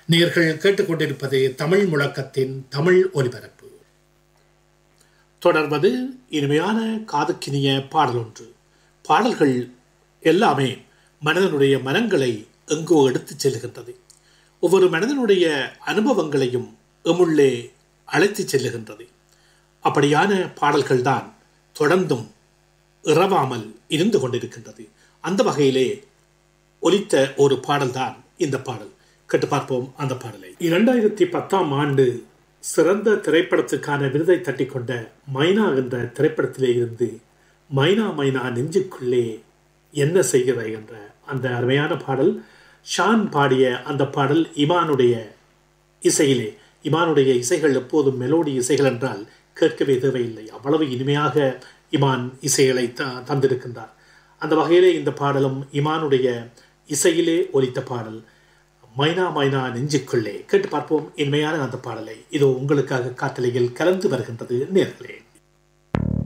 நேர்கள் கேட்டுக்கொண்டிருப்பது தமிழ் முழக்கத்தின் தமிழ் ஒலிபரப்பு தொடர்வது இனிமையான காதுக்கினிய பாடல் ஒன்று பாடல்கள் எல்லாமே மனிதனுடைய மனங்களை எங்கோ எடுத்துச் செல்லுகின்றது ஒவ்வொரு மனிதனுடைய அனுபவங்களையும் எமுள்ளே அழைத்துச் செல்லுகின்றது அப்படியான பாடல்கள்தான் தொடர்ந்தும் இறவாமல் இருந்து கொண்டிருக்கின்றது அந்த வகையிலே ஒலித்த ஒரு பாடல்தான் இந்த பாடல் கேட்டு பார்ப்போம் அந்த பாடலை இரண்டாயிரத்தி பத்தாம் ஆண்டு சிறந்த திரைப்படத்துக்கான விருதை தட்டிக்கொண்ட மைனா என்ற திரைப்படத்திலே இருந்து மைனா மைனா நெஞ்சுக்குள்ளே என்ன செய்கிறாய் என்ற அந்த அருமையான பாடல் ஷான் பாடிய அந்த பாடல் இமானுடைய இசையிலே இமானுடைய இசைகள் எப்போதும் மெலோடி இசைகள் என்றால் கேட்கவே தேவையில்லை அவ்வளவு இனிமையாக இமான் இசைகளை த தந்திருக்கின்றார் அந்த வகையிலே இந்த பாடலும் இமானுடைய இசையிலே ஒலித்த பாடல் மைனா மைனா நெஞ்சுக்குள்ளே கேட்டு பார்ப்போம் இனிமையான அந்த பாடலை இதோ உங்களுக்காக காட்டலையில் கலந்து வருகின்றது நேர்களே